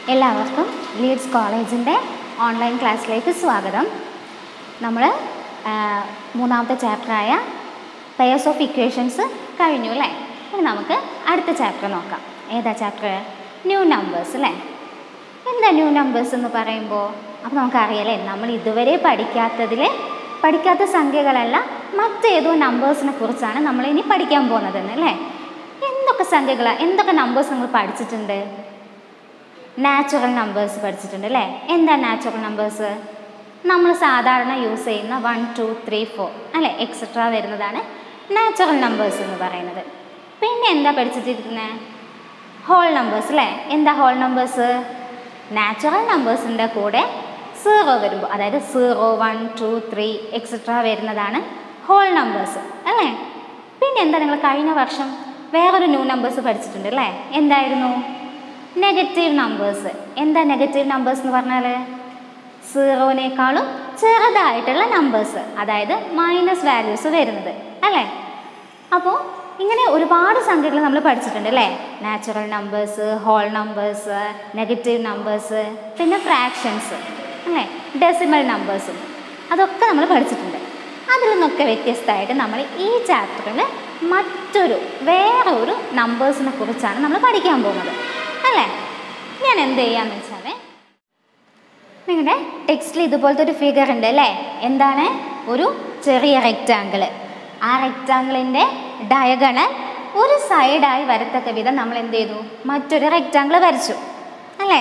എല്ലാവർക്കും ലീഡ്സ് കോളേജിൻ്റെ ഓൺലൈൻ ക്ലാസ്സിലേക്ക് സ്വാഗതം നമ്മൾ മൂന്നാമത്തെ ചാപ്റ്ററായ പെയർസ് ഓഫ് ഇക്വേഷൻസ് കഴിഞ്ഞു അല്ലേ ഇനി നമുക്ക് അടുത്ത ചാപ്റ്റർ നോക്കാം ഏതാ ചാപ്റ്റർ ന്യൂ നമ്പേഴ്സ് അല്ലേ എന്താ ന്യൂ നമ്പേഴ്സ് എന്ന് പറയുമ്പോൾ അപ്പോൾ നമുക്കറിയാലേ നമ്മൾ ഇതുവരെ പഠിക്കാത്തതിൽ പഠിക്കാത്ത സംഖ്യകളല്ല മറ്റേതോ നമ്പേഴ്സിനെ കുറിച്ചാണ് നമ്മൾ ഇനി പഠിക്കാൻ പോകുന്നതെന്ന് അല്ലേ എന്തൊക്കെ സംഖ്യകളാണ് എന്തൊക്കെ നമ്പേഴ്സ് നമ്മൾ പഠിച്ചിട്ടുണ്ട് നാച്ചുറൽ നമ്പേഴ്സ് പഠിച്ചിട്ടുണ്ട് അല്ലേ എന്താ നാച്ചുറൽ നമ്പേഴ്സ് നമ്മൾ സാധാരണ യൂസ് ചെയ്യുന്ന വൺ ടു ത്രീ ഫോർ അല്ലേ എക്സെട്ര വരുന്നതാണ് നാച്ചുറൽ നമ്പേഴ്സ് എന്ന് പറയുന്നത് പിന്നെ എന്താ പഠിച്ചിട്ടിരിക്കുന്നത് ഹോൾ നമ്പേഴ്സ് അല്ലേ എന്താ ഹോൾ നമ്പേഴ്സ് നാച്ചുറൽ നമ്പേഴ്സിൻ്റെ കൂടെ സീറോ വരുമ്പോൾ അതായത് zero one two three etcetera വരുന്നതാണ് ഹോൾ നമ്പേഴ്സ് അല്ലേ പിന്നെ എന്താ നിങ്ങൾ കഴിഞ്ഞ വർഷം വേറൊരു ന്യൂ നമ്പേഴ്സ് പഠിച്ചിട്ടുണ്ട് അല്ലേ എന്തായിരുന്നു നെഗറ്റീവ് നമ്പേഴ്സ് എന്താ നെഗറ്റീവ് നമ്പേഴ്സ് എന്ന് പറഞ്ഞാൽ സീറോനേക്കാളും ചെറുതായിട്ടുള്ള നമ്പേഴ്സ് അതായത് മൈനസ് വാല്യൂസ് വരുന്നത് അല്ലേ അപ്പോൾ ഇങ്ങനെ ഒരുപാട് സംഖ്യകൾ നമ്മൾ പഠിച്ചിട്ടുണ്ട് അല്ലേ natural numbers whole numbers negative numbers പിന്നെ ഫ്രാക്ഷൻസ് അല്ലേ ഡെസിമൽ നമ്പേഴ്സും അതൊക്കെ നമ്മൾ പഠിച്ചിട്ടുണ്ട് അതിൽ നിന്നൊക്കെ വ്യത്യസ്തമായിട്ട് നമ്മൾ ഈ ചാപ്റ്ററിൽ മറ്റൊരു വേറെ ഒരു നമ്പേഴ്സിനെ കുറിച്ചാണ് നമ്മൾ പഠിക്കാൻ പോകുന്നത് അല്ലേ ഞാൻ എന്ത് ചെയ്യാന്ന് വെച്ചാൽ നിങ്ങളുടെ ടെക്സ്റ്റിൽ ഇതുപോലത്തെ ഒരു ഫിഗർ ഉണ്ട് അല്ലേ എന്താണ് ഒരു ചെറിയ റെക്റ്റാങ്കിൾ ആ റെക്റ്റാങ്കിളിൻ്റെ ഡയഗണൽ ഒരു സൈഡായി വരത്തക്ക വിധം നമ്മൾ എന്ത് ചെയ്തു മറ്റൊരു റെക്റ്റാങ്കിൾ വരച്ചു അല്ലേ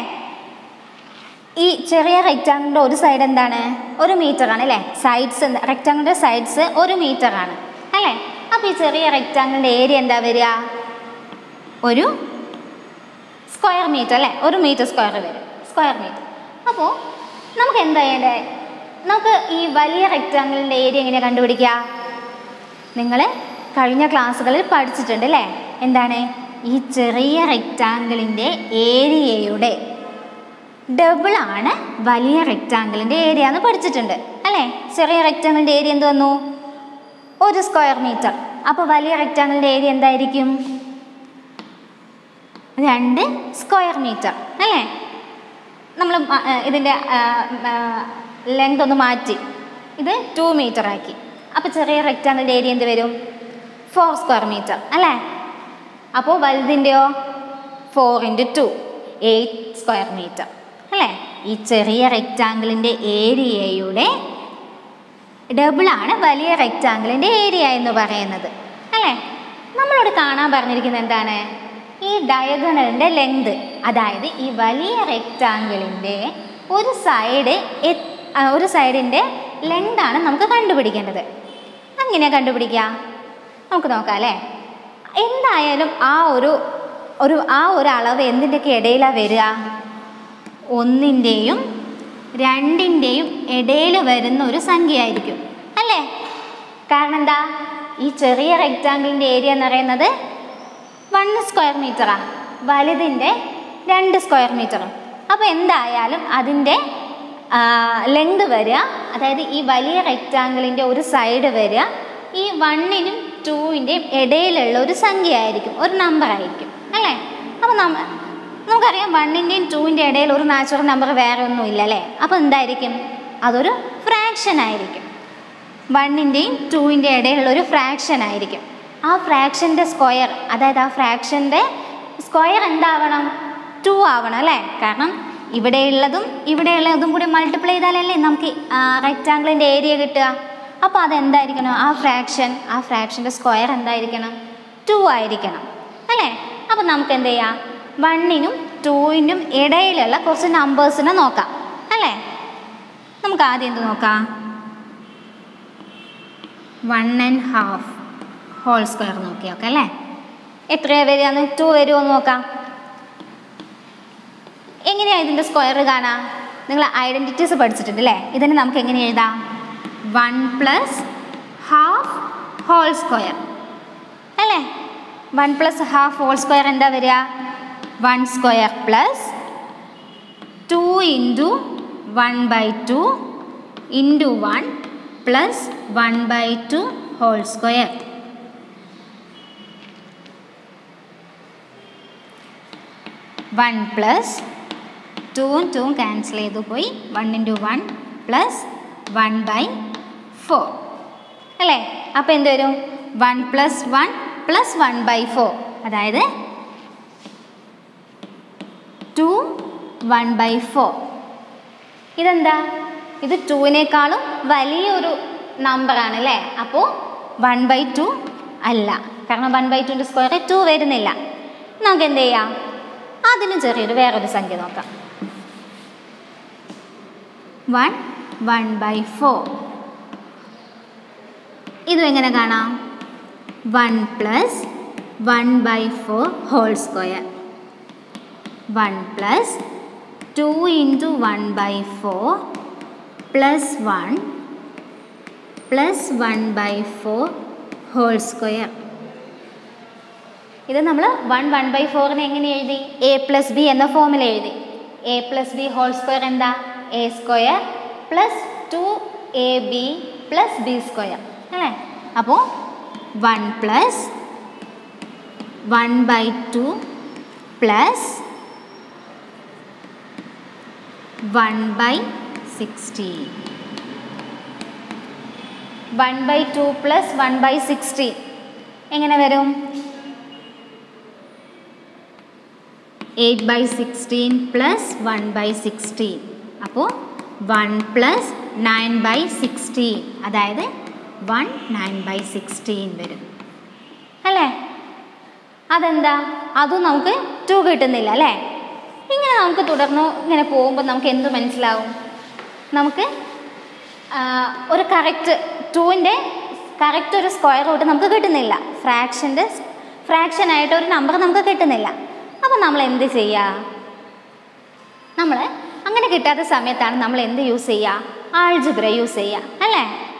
ഈ ചെറിയ റെക്റ്റാങ്കിളിൻ്റെ ഒരു സൈഡ് എന്താണ് ഒരു മീറ്റർ ആണ് അല്ലേ സൈഡ്സ് റെക്റ്റാങ്കിളിൻ്റെ സൈഡ്സ് ഒരു മീറ്റർ ആണ് അല്ലേ അപ്പോൾ ഈ ചെറിയ റെക്റ്റാങ്കിളിൻ്റെ ഏരിയ എന്താ വരിക ഒരു സ്ക്വയർ മീറ്റർ അല്ലേ ഒരു മീറ്റർ സ്ക്വയർ വരും സ്ക്വയർ മീറ്റർ അപ്പോൾ നമുക്ക് എന്താ ചെയ്യേണ്ടത് നമുക്ക് ഈ വലിയ റെക്റ്റാങ്കിളിൻ്റെ ഏരിയ എങ്ങനെയാണ് കണ്ടുപിടിക്കുക നിങ്ങൾ കഴിഞ്ഞ ക്ലാസ്സുകളിൽ പഠിച്ചിട്ടുണ്ട് അല്ലേ എന്താണ് ഈ ചെറിയ റെക്റ്റാങ്കിളിൻ്റെ ഏരിയയുടെ ഡബിളാണ് വലിയ റെക്റ്റാങ്കിളിൻ്റെ ഏരിയ എന്ന് പഠിച്ചിട്ടുണ്ട് അല്ലേ ചെറിയ റെക്റ്റാങ്കിളിൻ്റെ ഏരിയ എന്ത് വന്നു ഒരു സ്ക്വയർ മീറ്റർ അപ്പോൾ വലിയ റെക്റ്റാങ്കിളിൻ്റെ ഏരിയ എന്തായിരിക്കും രണ്ട് സ്ക്വയർ മീറ്റർ അല്ലേ നമ്മൾ ഇതിൻ്റെ ലെങ്ത് ഒന്ന് മാറ്റി ഇത് ടു മീറ്റർ ആക്കി അപ്പോൾ ചെറിയ റെക്റ്റാങ്കിളിൻ്റെ ഏരിയ എന്ത് വരും ഫോർ സ്ക്വയർ മീറ്റർ അല്ലേ അപ്പോൾ വലുതിൻ്റെയോ four into two eight square metre അല്ലേ ഈ ചെറിയ റെക്റ്റാങ്കിളിൻ്റെ ഏരിയയുടെ ഡബിളാണ് വലിയ റെക്റ്റാങ്കിളിൻ്റെ ഏരിയ എന്ന് പറയുന്നത് അല്ലേ നമ്മളോട് കാണാൻ പറഞ്ഞിരിക്കുന്നത് എന്താണ് ഈ ഡയഗണലിൻ്റെ ലെങ്ത് അതായത് ഈ വലിയ റെക്റ്റാങ്കിളിൻ്റെ ഒരു സൈഡ് ഒരു സൈഡിൻ്റെ ലെങ്താണ് നമുക്ക് കണ്ടുപിടിക്കേണ്ടത് അങ്ങനെ കണ്ടുപിടിക്കുക നമുക്ക് നോക്കാം അല്ലേ എന്തായാലും ആ ഒരു ഒരു ആ ഒരു അളവ് എന്തിൻ്റെയൊക്കെ ഇടയിലാണ് വരിക ഒന്നിൻ്റെയും രണ്ടിൻ്റെയും ഇടയിൽ വരുന്ന ഒരു സംഖ്യയായിരിക്കും അല്ലേ കാരണം എന്താ ഈ ചെറിയ റെക്റ്റാങ്കിളിൻ്റെ ഏരിയ എന്ന് പറയുന്നത് വൺ സ്ക്വയർ മീറ്ററാ വലുതിൻ്റെ രണ്ട് സ്ക്വയർ മീറ്ററും അപ്പോൾ എന്തായാലും അതിൻ്റെ ലെങ്ത് വരിക അതായത് ഈ വലിയ റെക്റ്റാങ്കിളിൻ്റെ ഒരു സൈഡ് വരിക ഈ വണ്ണിനും ടൂവിൻ്റെയും ഇടയിലുള്ള ഒരു സംഖ്യ ആയിരിക്കും ഒരു നമ്പർ ആയിരിക്കും അല്ലേ അപ്പോൾ നമ്മ നമുക്കറിയാം വണ്ണിൻ്റെയും ടൂവിൻ്റെ ഇടയിൽ ഒരു നാച്ചുറൽ നമ്പർ വേറെ ഒന്നും ഇല്ല അല്ലേ അപ്പോൾ എന്തായിരിക്കും അതൊരു ഫ്രാക്ഷൻ ആയിരിക്കും വണ്ണിൻ്റെയും ടൂവിൻ്റെ ഇടയിലുള്ള ഒരു ഫ്രാക്ഷൻ ആയിരിക്കും ആ ഫ്രാക്ഷൻ്റെ സ്ക്വയർ അതായത് ആ ഫ്രാക്ഷൻ്റെ സ്ക്വയർ എന്താവണം ടു ആവണം അല്ലേ കാരണം ഇവിടെയുള്ളതും ഇവിടെയുള്ളതും കൂടി മൾട്ടിപ്ലൈ ചെയ്താലല്ലേ നമുക്ക് റെക്റ്റാങ്കിളിൻ്റെ ഏരിയ കിട്ടുക അപ്പോൾ അതെന്തായിരിക്കണം ആ ഫ്രാക്ഷൻ ആ ഫ്രാക്ഷൻ്റെ സ്ക്വയർ എന്തായിരിക്കണം ടു ആയിരിക്കണം അല്ലേ അപ്പോൾ നമുക്ക് എന്ത് ചെയ്യാം വണ്ണിനും ടൂവിനും ഇടയിലുള്ള കുറച്ച് നമ്പേഴ്സിനെ നോക്കാം അല്ലേ നമുക്ക് ആദ്യം എന്ത് നോക്കാം one and half whole square നോക്കി നോക്കാം അല്ലേ എത്രയാണ് വരികയെന്ന് ടു വരുമോ എന്ന് നോക്കാം എങ്ങനെയാണ് ഇതിൻ്റെ സ്ക്വയർ കാണാം നിങ്ങൾ ഐഡൻറ്റിറ്റീസ് പഠിച്ചിട്ടുണ്ട് അല്ലേ ഇതിന് നമുക്ക് എങ്ങനെ എഴുതാം one plus half whole square അല്ലേ one plus half whole square എന്താ വരിക one square plus two into one by two into one plus one by two whole square one plus ടൂവും ടൂവും ക്യാൻസൽ ചെയ്തു പോയി one into one plus one by four അല്ലേ അപ്പോൾ എന്ത് വരും one plus one plus one by four അതായത് two one by four ഇതെന്താ ഇത് ടുവിനേക്കാളും വലിയൊരു നമ്പറാണ് അല്ലേ അപ്പോൾ വൺ ബൈ ടു അല്ല കാരണം വൺ ബൈ ടുൻ്റെ സ്ക്വയർ ടു വരുന്നില്ല നമുക്ക് എന്ത് ചെയ്യാം അതിന് ചെറിയൊരു വേറൊരു സംഖ്യ നോക്കാം വൺ വൺ ബൈ ഫോർ ഇതും എങ്ങനെ കാണാം one plus one by four whole square one plus two into one by four plus one plus one by four whole square ഇത് നമ്മൾ വൺ വൺ ബൈ ഫോറിനെ എങ്ങനെ എഴുതി എ പ്ലസ് ബി എന്ന ഫോമിൽ എഴുതി A plus B whole square എന്താ A square plus two A B plus B square അല്ലേ അപ്പോൾ one plus one by two plus one by sixteen one by two plus one by sixteen എങ്ങനെ വരും eight by sixteen plus one by sixteen അപ്പോൾ one plus nine by sixteen അതായത് one nine by sixteen വരും അല്ലേ അതെന്താ അതും നമുക്ക് to കിട്ടുന്നില്ല അല്ലേ ഇങ്ങനെ നമുക്ക് തുടർന്ന് ഇങ്ങനെ പോകുമ്പോൾ നമുക്ക് എന്ത് മനസ്സിലാവും നമുക്ക് ആ, ഒരു കറക്റ്റ് ടുവിൻ്റെ കറക്റ്റ് ഒരു സ്ക്വയർ റൂട്ട് നമുക്ക് കിട്ടുന്നില്ല ഫ്രാക്ഷൻ്റെ ഫ്രാക്ഷനായിട്ട് ഒരു നമ്പർ നമുക്ക് കിട്ടുന്നില്ല അപ്പോൾ നമ്മൾ എന്ത് ചെയ്യുക നമ്മൾ അങ്ങനെ കിട്ടാത്ത സമയത്താണ് നമ്മൾ എന്ത് യൂസ് ചെയ്യുക ആൾജിബ്ര യൂസ് ചെയ്യുക അല്ലേ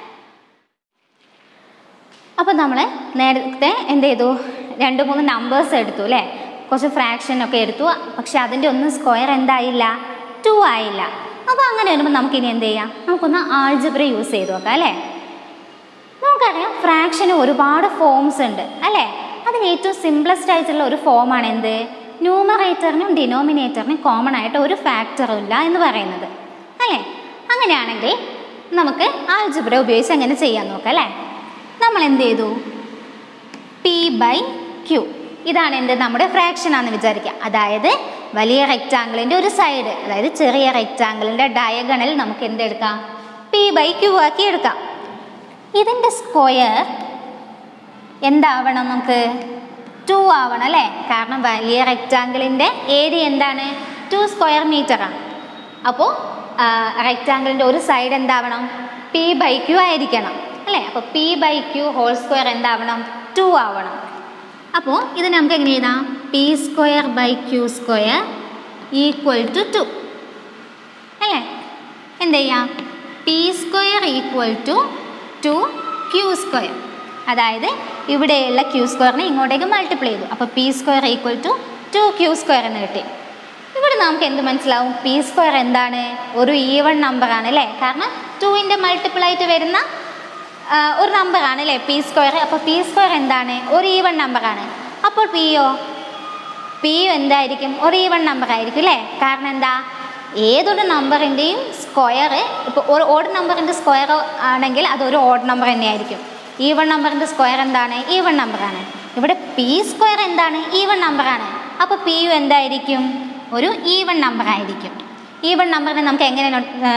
അപ്പോൾ നമ്മൾ നേരത്തെ എന്ത് ചെയ്തു രണ്ട് മൂന്ന് നമ്പേഴ്സ് എടുത്തു അല്ലേ കുറച്ച് ഫ്രാക്ഷൻ ഒക്കെ എടുത്തു പക്ഷെ അതിൻ്റെ ഒന്നും സ്ക്വയർ എന്തായില്ല ടു ആയില്ല അപ്പോൾ അങ്ങനെ വരുമ്പോൾ നമുക്കിനി എന്ത് ചെയ്യാം നമുക്കൊന്ന് ആൾജിബ്ര യൂസ് ചെയ്ത് നോക്കാം അല്ലേ നമുക്കറിയാം ഫ്രാക്ഷന് ഒരുപാട് ഫോംസ് ഉണ്ട് അല്ലേ അതിന് ഏറ്റവും സിംപ്ലസ്റ്റ് ആയിട്ടുള്ള ഒരു ഫോമാണ് എന്ത് ന്യൂമറേറ്ററിനും ഡിനോമിനേറ്ററിനും കോമൺ ആയിട്ട് ഒരു ഫാക്ടറും ഇല്ല എന്ന് പറയുന്നത് അല്ലേ അങ്ങനെയാണെങ്കിൽ നമുക്ക് ആൾജിബ്ര ഉപയോഗിച്ച് എങ്ങനെ ചെയ്യാൻ നോക്കാം അല്ലേ നമ്മൾ എന്ത് ചെയ്തു പി ബൈ ക്യൂ ഇതാണ് എന്ത് നമ്മുടെ ഫ്രാക്ഷൻ ആണെന്ന് വിചാരിക്കുക അതായത് വലിയ റെക്റ്റാങ്കിളിൻ്റെ ഒരു സൈഡ് അതായത് ചെറിയ റെക്റ്റാങ്കിളിൻ്റെ ഡയഗണൽ നമുക്ക് എന്തെടുക്കാം പി ബൈ ക്യൂ ആക്കി എടുക്കാം ഇതിൻ്റെ സ്ക്വയർ എന്താവണം നമുക്ക് ടു ആവണം അല്ലേ കാരണം വലിയ റെക്റ്റാങ്കിളിൻ്റെ ഏരിയ എന്താണ് ടു സ്ക്വയർ മീറ്ററാണ് അപ്പോൾ റെക്റ്റാങ്കിളിൻ്റെ ഒരു സൈഡ് എന്താവണം പി ബൈ ക്യൂ ആയിരിക്കണം അല്ലേ അപ്പോൾ P by Q whole square എന്താവണം ടു ആവണം അപ്പോൾ ഇത് നമുക്ക് എങ്ങനെ എഴുതാം P square by Q square equal to two അല്ലേ എന്ത് ചെയ്യാം P square equal to two Q square അതായത് ഇവിടെയുള്ള ക്യൂ സ്ക്വയറിനെ ഇങ്ങോട്ടേക്ക് മൾട്ടിപ്ലൈ ചെയ്തു അപ്പോൾ P square equal to two Q square എന്ന് കിട്ടി ഇവിടെ നമുക്ക് എന്ത് മനസ്സിലാവും പി സ്ക്വയർ എന്താണ് ഒരു ഈവൺ നമ്പറാണ് അല്ലേ കാരണം ടുവിൻ്റെ മൾട്ടിപ്പിൾ ആയിട്ട് വരുന്ന ആ, ഒരു നമ്പറാണ് അല്ലേ പി സ്ക്വയർ അപ്പോൾ പി സ്ക്വയർ എന്താണ് ഒരു ഈവൺ നമ്പറാണ് അപ്പോൾ പിയോ പി എന്തായിരിക്കും ഒരു ഈവൺ നമ്പർ ആയിരിക്കും അല്ലേ കാരണം എന്താ ഏതൊരു നമ്പറിൻ്റെയും സ്ക്വയർ ഇപ്പോൾ ഒരു ഓഡ് നമ്പറിൻ്റെ സ്ക്വയർ ആണെങ്കിൽ അതൊരു ഓഡ് നമ്പർ തന്നെയായിരിക്കും ഈവൺ നമ്പറിൻ്റെ സ്ക്വയർ എന്താണ് ഈവൺ നമ്പറാണ് ഇവിടെ പി സ്ക്വയർ എന്താണ് ഈവൺ നമ്പറാണ് അപ്പോൾ പി യു എന്തായിരിക്കും ഒരു ഈവൺ നമ്പർ ആയിരിക്കും ഈവൺ നമ്പറിനെ നമുക്ക് എങ്ങനെ നോ- ആ,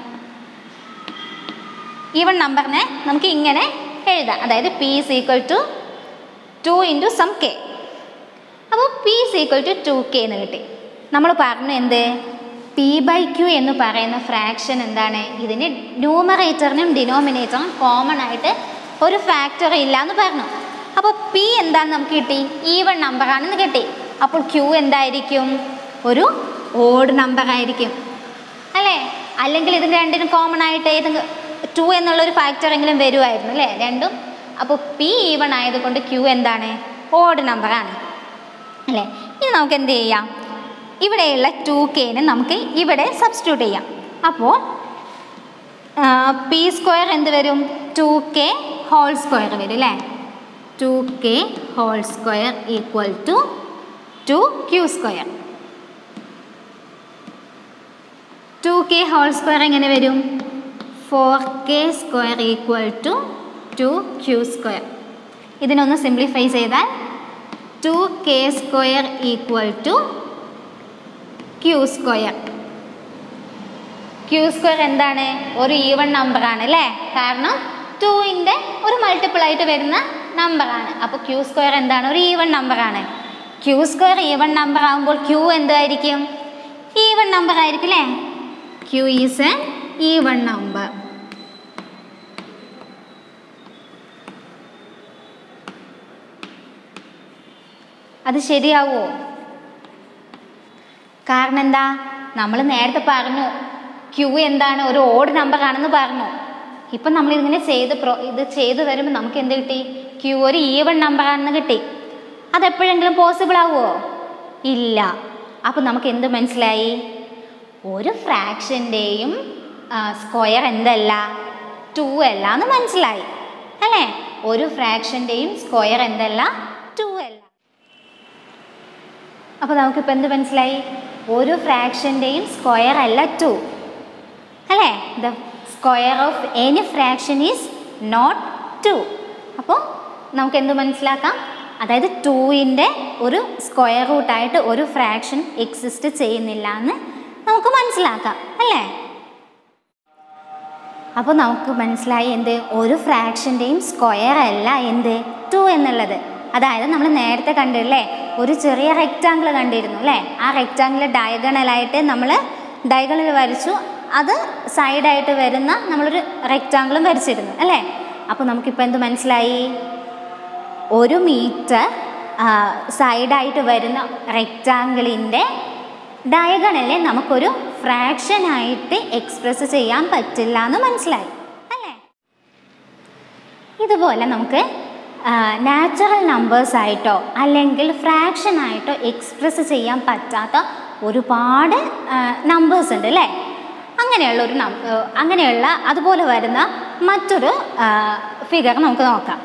ഈവൺ നമ്പറിനെ നമുക്ക് ഇങ്ങനെ എഴുതാം അതായത് P is equal to two into some K അപ്പോൾ P is equal to two K എന്ന് കിട്ടി നമ്മൾ പറഞ്ഞു എന്ത് പി ബൈ ക്യു എന്ന് പറയുന്ന ഫ്രാക്ഷൻ എന്താണ് ഇതിന് ന്യൂമറേറ്ററിനും ഡിനോമിനേറ്ററിനും കോമൺ ആയിട്ട് ഒരു ഫാക്ടർ ഇല്ല എന്ന് പറഞ്ഞു അപ്പോൾ പി എന്താന്ന് നമുക്ക് കിട്ടി ഈവൺ നമ്പർ ആണെന്ന് കിട്ടി അപ്പോൾ ക്യൂ എന്തായിരിക്കും ഒരു ഓഡ് നമ്പർ ആയിരിക്കും അല്ലേ അല്ലെങ്കിൽ ഇതിന് രണ്ടിനും കോമൺ ആയിട്ട് ഏതെങ്കിലും ടു എന്നുള്ളൊരു ഫാക്ടർ എങ്കിലും വരുമായിരുന്നു അല്ലേ രണ്ടും അപ്പോൾ പി ഈവൺ ആയതുകൊണ്ട് ക്യൂ എന്താണ് ഓഡ് നമ്പറാണ് അല്ലേ ഇനി നമുക്ക് എന്ത് ചെയ്യാം ഇവിടെയുള്ള ടു കെനെ നമുക്ക് ഇവിടെ സബ്സ്റ്റിറ്റ്യൂട്ട് ചെയ്യാം അപ്പോൾ പി സ്ക്വയർ എന്ത് വരും ടു കെ ഹോൾ സ്ക്വയർ വരും അല്ലേ two k whole square equal to two Q square k whole square എങ്ങനെ വരും four k square equal to two Q square ഇതിനൊന്ന് സിംപ്ലിഫൈ ചെയ്താൽ two k square equal to Q square q square എന്താണ് ഒരു even നമ്പറാണ് അല്ലേ കാരണം ടുവിൻ്റെ ഒരു മൾട്ടിപ്പിൾ ആയിട്ട് വരുന്ന നമ്പറാണ് അപ്പോൾ ക്യൂ സ്ക്വയർ എന്താണ് ഒരു ഈവൺ നമ്പറാണ് ക്യൂ സ്ക്വയർ ഈവൺ നമ്പർ ആകുമ്പോൾ ക്യൂ എന്തായിരിക്കും ഈവൺ നമ്പർ ആയിരിക്കും അല്ലേ Q is a even number അത് ശരിയാവോ കാരണം എന്താ നമ്മൾ നേരത്തെ പറഞ്ഞു ക്യൂ എന്താണ് ഒരു ഓഡ് നമ്പർ ആണെന്ന് പറഞ്ഞു ഇപ്പം നമ്മൾ ഇതിങ്ങനെ ചെയ്ത് പ്രോ ഇത് ചെയ്ത് വരുമ്പോൾ നമുക്ക് എന്ത് കിട്ടി ക്യൂ ഒരു ഈവൺ നമ്പർ ആണെന്ന് കിട്ടി അതെപ്പോഴെങ്കിലും പോസിബിൾ ആവുമോ ഇല്ല അപ്പം നമുക്ക് എന്ത് മനസ്സിലായി ഒരു ഫ്രാക്ഷൻ്റെയും സ്ക്വയർ എന്തല്ല ടു അല്ല എന്ന് മനസ്സിലായി അല്ലേ ഒരു ഫ്രാക്ഷൻ്റെയും സ്ക്വയർ എന്തല്ല ടു അല്ല അപ്പോൾ നമുക്കിപ്പോൾ എന്ത് മനസ്സിലായി ഒരു ഫ്രാക്ഷൻ്റെയും സ്ക്വയർ അല്ല ടു അല്ലേ the square of any fraction is not two അപ്പോൾ നമുക്ക് എന്ത് മനസ്സിലാക്കാം അതായത് ടൂവിൻ്റെ ഒരു സ്ക്വയർ റൂട്ടായിട്ട് ഒരു ഫ്രാക്ഷൻ എക്സിസ്റ്റ് ചെയ്യുന്നില്ല എന്ന് നമുക്ക് മനസ്സിലാക്കാം അല്ലേ അപ്പോൾ നമുക്ക് മനസ്സിലായി എന്ത് ഒരു ഫ്രാക്ഷൻ്റെയും സ്ക്വയർ അല്ല എന്ത് ടു എന്നുള്ളത് അതായത് നമ്മൾ നേരത്തെ കണ്ടില്ലേ ഒരു ചെറിയ റെക്റ്റാങ്കിൾ കണ്ടിരുന്നു അല്ലേ ആ റെക്റ്റാങ്കിൾ ഡയഗണലായിട്ട് നമ്മൾ ഡയഗണൽ വരച്ചു അത് സൈഡായിട്ട് വരുന്ന നമ്മളൊരു റെക്റ്റാങ്കിളും വരച്ചിരുന്നു അല്ലേ അപ്പോൾ നമുക്കിപ്പോൾ എന്ത് മനസ്സിലായി ഒരു മീറ്റർ സൈഡായിട്ട് വരുന്ന റെക്റ്റാങ്കിളിൻ്റെ ഡയഗണലിനെ നമുക്കൊരു ഫ്രാക്ഷനായിട്ട് എക്സ്പ്രസ് ചെയ്യാൻ പറ്റില്ല എന്ന് മനസ്സിലായി അല്ലേ ഇതുപോലെ നമുക്ക് നാച്ചുറൽ നമ്പേഴ്സ് ആയിട്ടോ അല്ലെങ്കിൽ ഫ്രാക്ഷൻ ആയിട്ടോ എക്സ്പ്രസ് ചെയ്യാൻ പറ്റാത്ത ഒരുപാട് നമ്പേഴ്സ് ഉണ്ട് അല്ലേ അങ്ങനെയുള്ള ഒരു നം അങ്ങനെയുള്ള അതുപോലെ വരുന്ന മറ്റൊരു ഫിഗർ നമുക്ക് നോക്കാം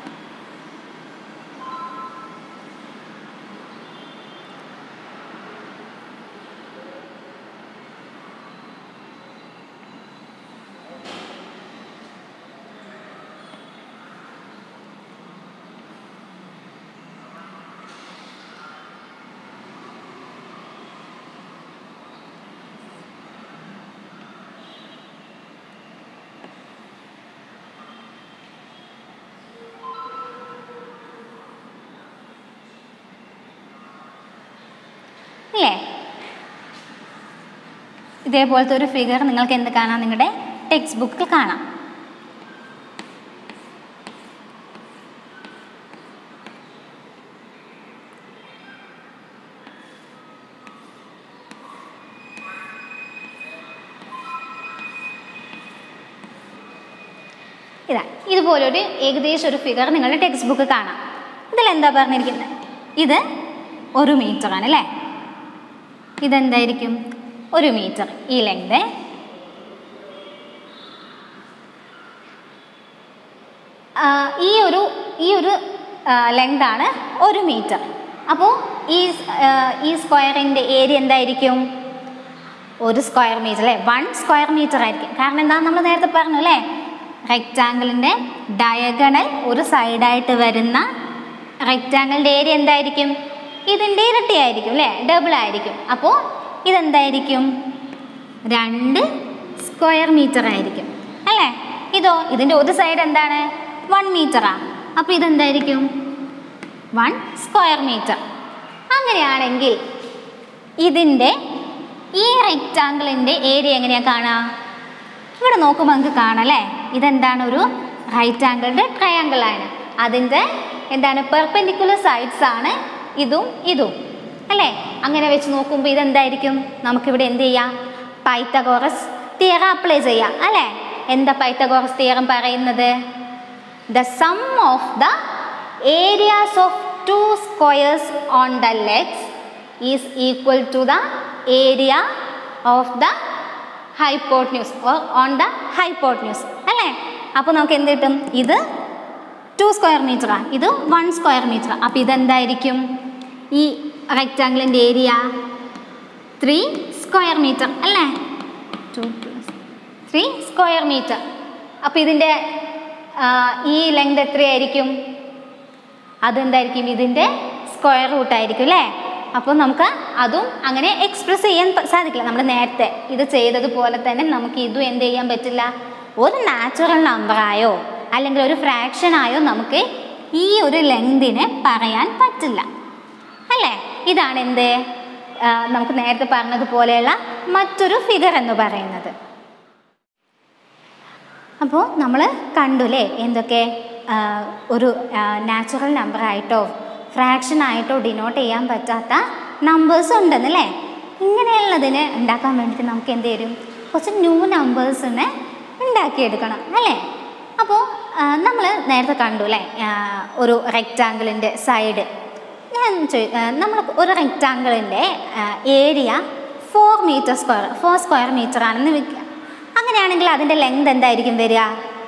ഇല്ലേ ഇതേപോലത്തെ ഒരു ഫിഗർ നിങ്ങൾക്ക് എന്ത് കാണാം നിങ്ങളുടെ ടെക്സ്റ്റ് ബുക്കിൽ കാണാം ഇതാ ഇതുപോലൊരു ഏകദേശം ഒരു ഫിഗർ നിങ്ങളുടെ ടെക്സ്റ്റ് ബുക്ക് കാണാം ഇതിലെന്താ പറഞ്ഞിരിക്കുന്നത് ഇത് ഒരു മീറ്റർ ആണ് അല്ലേ ഇതെന്തായിരിക്കും ഒരു മീറ്റർ ഈ ലെങ്ത് ഈ ഒരു ഈ ഒരു ലെങ്ത് ആണ് ഒരു മീറ്റർ അപ്പോൾ ഈ ഈ സ്ക്വയറിൻ്റെ ഏരിയ എന്തായിരിക്കും ഒരു സ്ക്വയർ മീറ്റർ അല്ലേ വൺ സ്ക്വയർ മീറ്റർ ആയിരിക്കും കാരണം എന്താ നമ്മൾ നേരത്തെ പറഞ്ഞു അല്ലേ റെക്റ്റാങ്കിളിൻ്റെ ഡയഗണൽ ഒരു സൈഡായിട്ട് വരുന്ന റെക്റ്റാങ്കിളിൻ്റെ ഏരിയ എന്തായിരിക്കും ഇതിൻ്റെ ഇരട്ടി ആയിരിക്കും അല്ലേ ഡബിൾ ആയിരിക്കും അപ്പോൾ ഇതെന്തായിരിക്കും രണ്ട് സ്ക്വയർ മീറ്റർ ആയിരിക്കും അല്ലേ ഇതോ ഇതിൻ്റെ ഒരു സൈഡ് എന്താണ് വൺ മീറ്ററാ അപ്പോൾ ഇതെന്തായിരിക്കും വൺ സ്ക്വയർ മീറ്റർ അങ്ങനെയാണെങ്കിൽ ഇതിൻ്റെ ഈ റെക്റ്റാങ്കിളിൻ്റെ ഏരിയ എങ്ങനെയാണ് കാണുക ഇവിടെ നോക്കുമ്പോൾ നമുക്ക് കാണാം അല്ലേ ഇതെന്താണ് ഒരു റൈറ്റ് ആംഗിളിൻ്റെ ട്രയാങ്കിൾ ആണ് അതിൻ്റെ എന്താണ് പെർപെൻഡിക്കുലർ സൈഡ്സ് ആണ് ഇതും ഇതും അല്ലേ അങ്ങനെ വെച്ച് നോക്കുമ്പോൾ ഇതെന്തായിരിക്കും നമുക്കിവിടെ എന്ത് ചെയ്യാം പൈത്തഗോറസ് തിയറം അപ്ലൈ ചെയ്യാം അല്ലേ എന്താ പൈത്തഗോറസ് തിയറം പറയുന്നത് the sum of the areas of two squares on the legs is equal to the area of the hypotenuse or on the hypotenuse അല്ലേ അപ്പോൾ നമുക്ക് എന്ത് കിട്ടും ഇത് ടു സ്ക്വയർ മീറ്ററാണ് ഇത് വൺ സ്ക്വയർ മീറ്റർ അപ്പോൾ ഇതെന്തായിരിക്കും ഈ റെക്റ്റാങ്കിളിൻ്റെ ഏരിയ ത്രീ സ്ക്വയർ മീറ്റർ അല്ലേ two plus three square metre അപ്പോൾ ഇതിൻ്റെ ഈ ലെങ്ത് എത്രയായിരിക്കും അതെന്തായിരിക്കും ഇതിൻ്റെ സ്ക്വയർ റൂട്ട് ആയിരിക്കും അല്ലേ അപ്പോൾ നമുക്ക് അതും അങ്ങനെ എക്സ്പ്രസ് ചെയ്യാൻ പ- സാധിക്കില്ല നമ്മൾ നേരത്തെ ഇത് ചെയ്തതുപോലെ തന്നെ നമുക്ക് ഇതും എന്ത് ചെയ്യാൻ പറ്റില്ല ഒരു നാച്ചുറൽ നമ്പറായോ അല്ലെങ്കിൽ ഒരു ഫ്രാക്ഷൻ ആയോ നമുക്ക് ഈ ഒരു ലെങ്തിനെ പറയാൻ പറ്റില്ല അല്ലേ ഇതാണ് എന്ത് ആ, നമുക്ക് നേരത്തെ പറഞ്ഞതുപോലെയുള്ള മറ്റൊരു ഫിഗർ എന്ന് പറയുന്നത് അപ്പോൾ നമ്മൾ കണ്ടുല്ലേ എന്തൊക്കെ ആ, ഒരു നാച്ചുറൽ നമ്പർ ആയിട്ടോ ഫ്രാക്ഷൻ ആയിട്ടോ ഡിനോട്ട് ചെയ്യാൻ പറ്റാത്ത നമ്പേഴ്സ് ഉണ്ടെന്നല്ലേ ഇങ്ങനെയുള്ളതിനെ ഉണ്ടാക്കാൻ വേണ്ടിയിട്ട് നമുക്ക് എന്ത് വരും കുറച്ച് ന്യൂ നമ്പേഴ്സിനെ ഉണ്ടാക്കിയെടുക്കണം അല്ലേ അപ്പോൾ നമ്മൾ നേരത്തെ കണ്ടു അല്ലേ ആ, ഒരു റെക്റ്റാങ്കിളിൻ്റെ സൈഡ് ഞാൻ നമ്മൾ ഒരു റെക്റ്റാങ്കിളിൻ്റെ area four metre square four square metre ആണെന്ന് വെക്കുക അങ്ങനെയാണെങ്കിൽ അതിൻ്റെ ലെങ്ത് എന്തായിരിക്കും വരിക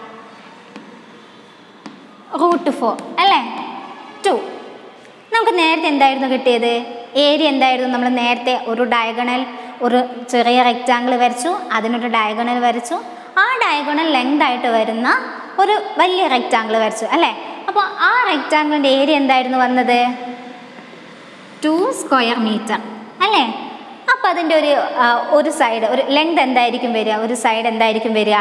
റൂട്ട് ഫോർ അല്ലേ ടു നമുക്ക് നേരത്തെ എന്തായിരുന്നു കിട്ടിയത് ഏരിയ എന്തായിരുന്നു നമ്മൾ നേരത്തെ ഒരു ഡയഗണൽ ഒരു ചെറിയ റെക്റ്റാങ്കിൾ വരച്ചു അതിനൊരു ഡയഗണൽ വരച്ചു ആ ഡയഗണൽ ലെങ്ത് ആയിട്ട് വരുന്ന ഒരു വലിയ റെക്റ്റാങ്കിൾ വരച്ചു അല്ലേ അപ്പോൾ ആ റെക്റ്റാങ്കിളിൻ്റെ ഏരിയ എന്തായിരുന്നു വന്നത് ടു സ്ക്വയർ മീറ്റർ അല്ലേ അപ്പോൾ അതിൻ്റെ ഒരു ആ, ഒരു സൈഡ് ഒരു ലെങ്ത് എന്തായിരിക്കും വരിക ഒരു സൈഡ് എന്തായിരിക്കും വരിക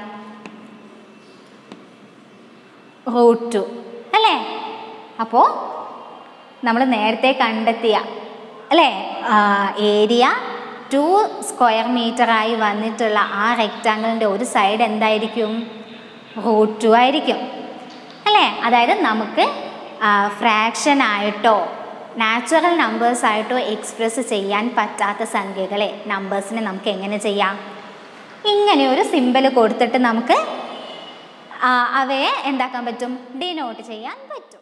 റൂട്ട് ടു അല്ലേ അപ്പോൾ നമ്മൾ നേരത്തെ കണ്ടെത്തിയ അല്ലേ ഏരിയ ടു സ്ക്വയർ മീറ്ററായി വന്നിട്ടുള്ള ആ റെക്റ്റാങ്കിളിൻ്റെ ഒരു സൈഡ് എന്തായിരിക്കും റൂട്ട് ടു ആയിരിക്കും അല്ലേ അതായത് നമുക്ക് ഫ്രാക്ഷൻ ആയിട്ടോ നാച്ചുറൽ നമ്പേഴ്സ് ആയിട്ടോ എക്സ്പ്രസ് ചെയ്യാൻ പറ്റാത്ത സംഖ്യകളെ നമ്പേഴ്സിനെ നമുക്ക് എങ്ങനെ ചെയ്യാം ഇങ്ങനെ ഒരു സിമ്പൽ കൊടുത്തിട്ട് നമുക്ക് ആ, അവയെ എന്താക്കാൻ പറ്റും ഡിനോട്ട് ചെയ്യാൻ പറ്റും